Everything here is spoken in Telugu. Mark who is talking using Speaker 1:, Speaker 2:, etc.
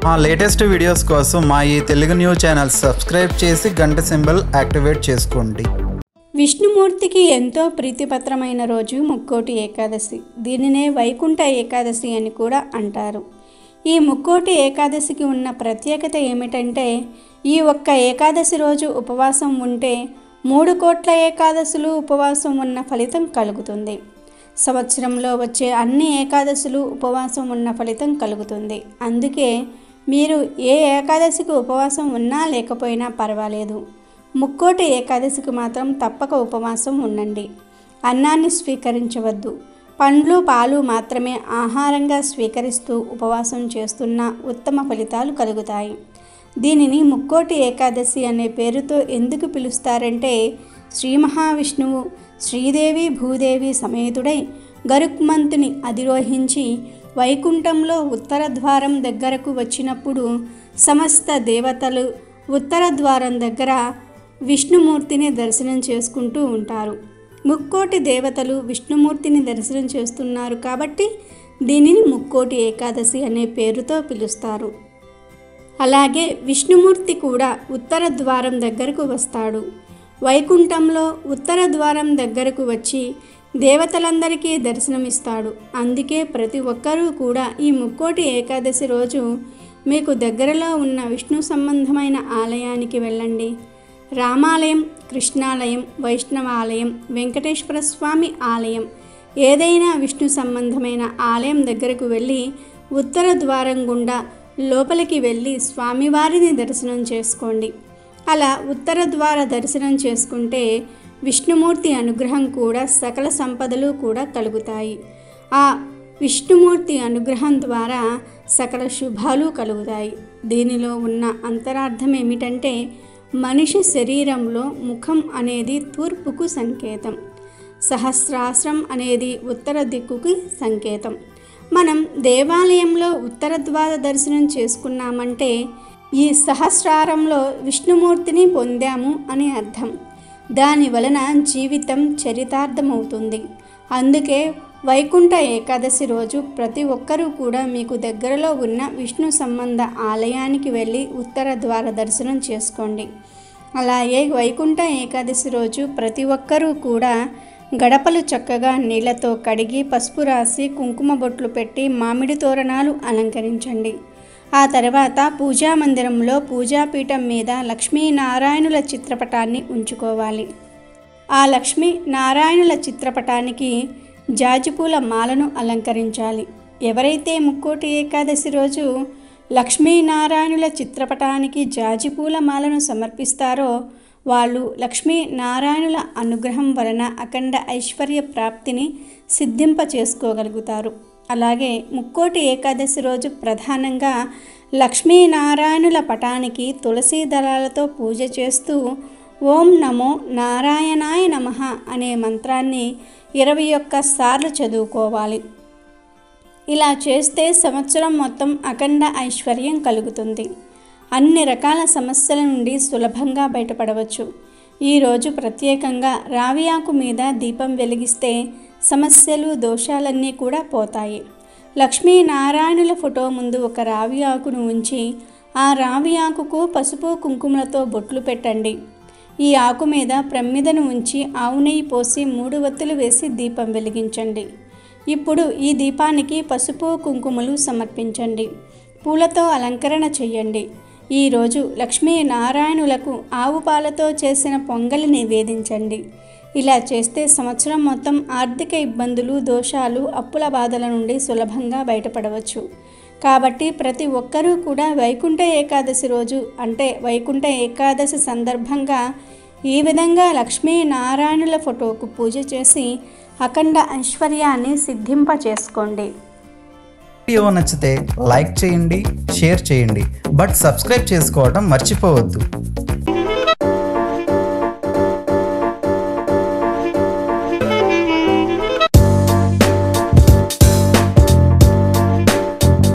Speaker 1: మా లేటెస్ట్ వీడియోస్ కోసం మా ఈ తెలుగు న్యూస్ ఛానల్ సబ్స్క్రైబ్ చేసి గంట సింబల్ యాక్టివేట్ చేసుకోండి
Speaker 2: విష్ణుమూర్తికి ఎంతో ప్రీతిపత్రమైన రోజు ముక్కోటి ఏకాదశి దీనినే వైకుంఠ ఏకాదశి అని కూడా అంటారు ఈ ముక్కోటి ఏకాదశికి ఉన్న ప్రత్యేకత ఏమిటంటే ఈ ఒక్క ఏకాదశి రోజు ఉపవాసం ఉంటే మూడు కోట్ల ఏకాదశులు ఉపవాసం ఉన్న ఫలితం కలుగుతుంది సంవత్సరంలో వచ్చే అన్ని ఏకాదశులు ఉపవాసం ఉన్న ఫలితం కలుగుతుంది అందుకే మీరు ఏ ఏకాదశికి ఉపవాసం ఉన్నా లేకపోయినా పర్వాలేదు ముక్కోటి ఏకాదశికి మాత్రం తప్పక ఉపవాసం ఉండండి అన్నాన్ని స్వీకరించవద్దు పండ్లు పాలు మాత్రమే ఆహారంగా స్వీకరిస్తూ ఉపవాసం చేస్తున్న ఉత్తమ ఫలితాలు కలుగుతాయి దీనిని ముక్కోటి ఏకాదశి అనే పేరుతో ఎందుకు పిలుస్తారంటే శ్రీ మహావిష్ణువు శ్రీదేవి భూదేవి సమేతుడై గరుక్మంతుని అధిరోహించి వైకుంఠంలో ఉత్తర ద్వారం దగ్గరకు వచ్చినప్పుడు సమస్త దేవతలు ఉత్తర ద్వారం దగ్గర విష్ణుమూర్తిని దర్శనం చేసుకుంటూ ఉంటారు ముక్కోటి దేవతలు విష్ణుమూర్తిని దర్శనం చేస్తున్నారు కాబట్టి దీనిని ముక్కోటి ఏకాదశి అనే పేరుతో పిలుస్తారు అలాగే విష్ణుమూర్తి కూడా ఉత్తర ద్వారం దగ్గరకు వస్తాడు వైకుంఠంలో ఉత్తర ద్వారం దగ్గరకు వచ్చి దేవతలందరికీ దర్శనమిస్తాడు అందుకే ప్రతి ఒక్కరూ కూడా ఈ ముక్కోటి ఏకాదశి రోజు మీకు దగ్గరలో ఉన్న విష్ణు సంబంధమైన ఆలయానికి వెళ్ళండి రామాలయం కృష్ణాలయం వైష్ణవాలయం వెంకటేశ్వర స్వామి ఆలయం ఏదైనా విష్ణు సంబంధమైన ఆలయం దగ్గరకు వెళ్ళి ఉత్తర ద్వారం గుండా లోపలికి వెళ్ళి స్వామివారిని దర్శనం చేసుకోండి అలా ఉత్తర ద్వార దర్శనం చేసుకుంటే విష్ణుమూర్తి అనుగ్రహం కూడా సకల సంపదలు కూడా కలుగుతాయి ఆ విష్ణుమూర్తి అనుగ్రహం ద్వారా సకల శుభాలు కలుగుతాయి దీనిలో ఉన్న అంతరార్థం ఏమిటంటే మనిషి శరీరంలో ముఖం అనేది తూర్పుకు సంకేతం సహస్రాశ్రం అనేది ఉత్తర దిక్కుకి సంకేతం మనం దేవాలయంలో ఉత్తర ద్వార దర్శనం చేసుకున్నామంటే ఈ సహస్రారంలో విష్ణుమూర్తిని పొందాము అని అర్థం దాని వలన జీవితం చరితార్థమవుతుంది అందుకే వైకుంఠ ఏకాదశి రోజు ప్రతి ఒక్కరూ కూడా మీకు దగ్గరలో ఉన్న విష్ణు సంబంధ ఆలయానికి వెళ్ళి ఉత్తర ద్వార దర్శనం చేసుకోండి అలాగే వైకుంఠ ఏకాదశి రోజు ప్రతి ఒక్కరూ కూడా గడపలు చక్కగా నీళ్లతో కడిగి పసుపు రాసి కుంకుమ బొట్లు పెట్టి మామిడి తోరణాలు అలంకరించండి ఆ తర్వాత పూజా మందిరంలో పూజాపీఠం మీద లక్ష్మీనారాయణుల చిత్రపటాన్ని ఉంచుకోవాలి ఆ లక్ష్మీ నారాయణుల చిత్రపటానికి జాజిపూల మాలను అలంకరించాలి ఎవరైతే ముక్కోటి ఏకాదశి రోజు లక్ష్మీనారాయణుల చిత్రపటానికి జాజిపూల మాలను సమర్పిస్తారో వాళ్ళు లక్ష్మీ నారాయణుల అనుగ్రహం వలన అఖండ ఐశ్వర్య ప్రాప్తిని సిద్ధింప చేసుకోగలుగుతారు అలాగే ముక్కోటి ఏకాదశి రోజు ప్రధానంగా లక్ష్మీనారాయణుల పటానికి తులసీ దళాలతో పూజ చేస్తూ ఓం నమో నారాయణాయ నమః అనే మంత్రాన్ని ఇరవై ఒక్క సార్లు చదువుకోవాలి ఇలా చేస్తే సంవత్సరం మొత్తం అఖండ ఐశ్వర్యం కలుగుతుంది అన్ని రకాల సమస్యల నుండి సులభంగా బయటపడవచ్చు ఈరోజు ప్రత్యేకంగా రావి ఆకు మీద దీపం వెలిగిస్తే సమస్యలు దోషాలన్నీ కూడా పోతాయి లక్ష్మీనారాయణుల ఫోటో ముందు ఒక రావి ఆకును ఉంచి ఆ రావి ఆకుకు పసుపు కుంకుమలతో బొట్లు పెట్టండి ఈ ఆకు మీద ప్రమ్మిదను ఉంచి ఆవు నెయ్యి పోసి మూడు వత్తులు వేసి దీపం వెలిగించండి ఇప్పుడు ఈ దీపానికి పసుపు కుంకుమలు సమర్పించండి పూలతో అలంకరణ చేయండి ఈరోజు లక్ష్మీ నారాయణులకు ఆవు పాలతో చేసిన పొంగలి నివేదించండి ఇలా చేస్తే సంవత్సరం మొత్తం ఆర్థిక ఇబ్బందులు దోషాలు అప్పుల బాధల నుండి సులభంగా బయటపడవచ్చు కాబట్టి ప్రతి ఒక్కరూ కూడా వైకుంఠ ఏకాదశి రోజు అంటే వైకుంఠ ఏకాదశి సందర్భంగా ఈ విధంగా లక్ష్మీ నారాయణుల ఫోటోకు పూజ చేసి అఖండ ఐశ్వర్యాన్ని సిద్ధింప చేసుకోండి
Speaker 1: వీడియో నచ్చితే లైక్ చేయండి షేర్ చేయండి బట్ సబ్స్క్రైబ్ చేసుకోవడం మర్చిపోవద్దు